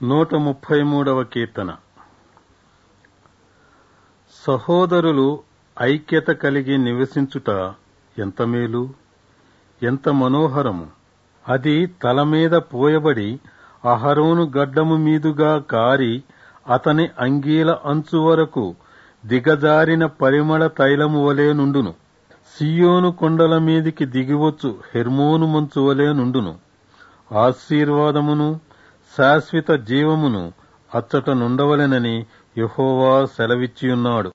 నూట ముప్పై మూడవ కీర్తన సహోదరులు ఐక్యత కలిగి నివసించుట ఎంత మేలు ఎంత మనోహరము అది తల మీద పోయబడి అహరోను గడ్డము మీదుగా కారి అతని అంగీల అంచు వరకు దిగజారిన పరిమళ తైలము వలె నుండును సియోను కొండల మీదికి దిగివచ్చు హెర్మోను మంచు వలె నుండును ఆశీర్వాదమును శాశ్వత జీవమును అచ్చట నుండవలెనని యెహోవా సెలవిచ్చియున్నాడు